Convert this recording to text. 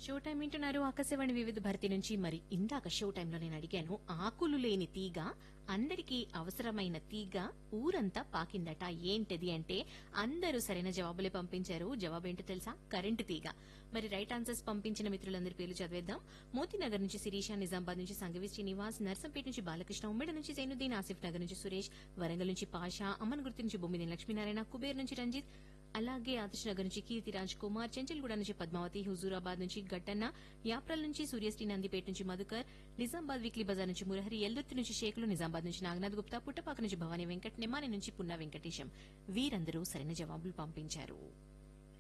show time వింటున్నారు ఆకాశవాణి వివిధ భర్తీ నుంచి మరి ఇందాక షో టైంలో నేను అడిగాను ఆకులు లేని తీగ అందరికీ అవసరమైన తీగ ఊరంతా పాకిందట ఏంటిది అంటే అందరూ సరైన జవాబులే పంపించారు జవాబు ఏంటో తెలుసా కరెంటు తీగ మరి రైట్ ఆన్సర్స్ పంపించిన మిత్రులందరి పేర్లు చదివేద్దాం మోతీనగర్ నుంచి శిరీష నిజామాబాద్ నుంచి సంగవి శ్రీనివాస్ నర్సంపేట నుంచి బాలకృష్ణ ఉమ్మడి నుంచి జైనుద్దీన్ ఆసిఫ్ నగర్ నుంచి సురేష్ వరంగల్ నుంచి పాషా అమ్మన్ గుర్తు నుంచి బొమ్మిది లక్ష్మీనారాయణ కుబేర్ నుంచి రంజిత్ అలాగే ఆదర్శ్ నగర్ నుంచి కీర్తి రాజ్ కుమార్ చెంచల్గూడ నుంచి పద్మావతి హుజూరాబాద్ నుంచి గట్టన్న యాప్రల్ నుంచి సూర్యశ్రీ నందిపేట నుంచి మధుకర్ నిజామాబాద్ వీక్లీ బజార్ నుంచి మురహరి ఎల్దుర్తి నుంచి షేకులు నిజామాబాద్ నుంచి నాగనాథ్ గుప్తా పుట్టపాక నుంచి భవానీ వెంకట్ నిమాని నుంచి పున్నా వెంకటేశం వీరందరూ సరైన జవాబులు పంపించారు